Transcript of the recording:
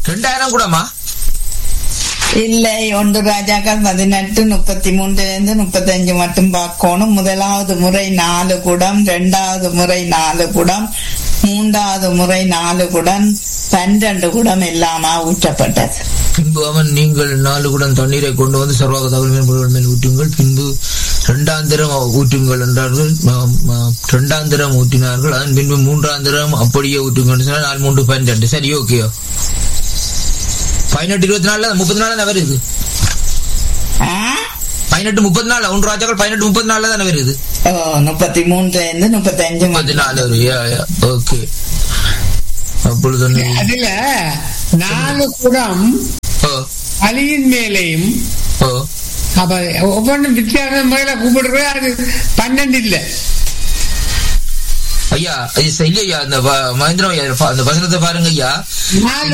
ரெண்டாயிரம் கூடமா இல்லை ஒன்று ராஜாக்கள் பதினெட்டு முப்பத்தி மூன்றுல இருந்து முப்பத்தஞ்சு மட்டும் பார்க்கணும் முதலாவது முறை நாலு குடம் இரண்டாவது முறை நாலு குடம் மூன்றாவது முறை நாலு குடம் பன்னிரண்டு குடம் எல்லாமா ஊற்றப்பட்டது பின்பு அவன் நீங்கள் நாலு குடம் தண்ணீரை கொண்டு வந்து சர்வாக தகவல் மேல் மேல் ஊற்றுங்கள் பின்பு இரண்டாந்திரம் ஊற்றுங்கள் என்றார்கள் ம- ம- இரண்டாந்திரம் ஊற்றினார்கள் அதன் பின்பு மூன்றாந்திரம் அப்படியே ஊற்றுங்கள் என்று சொன்னால் நாலு மூன்று பன்னெண்டு சரி ஓகேயோ பதினெட்டு இருபத்தி நாலுல முப்பத்தி நாலு தானே வருது ஆ? பதினெட்டு முப்பத்தி நாலு ஒன்று ராஜாக்கள் பதினெட்டு முப்பத்தி நாலுல தானே வருது ஓ முப்பத்தி மூன்றுல இருந்து முப்பத்தஞ்சு முப்பத்தி மட்டும். நாலு வரும் யா யா ஓகே அப்பொழுது ஒன்று- அதுல நாலு குடம் ஓ அலியின் மேலேயும் ஓ அப்ப ஒவ்வொன்றும் வித்தியாசம் மேல கூப்பிடுறது அது பன்னெண்டு இல்ல ஐயா இது இல்லையா அந்த வ- மகேந்திரம் ஐயா அந்த வசனத்தை பாருங்க ஐயா நாலு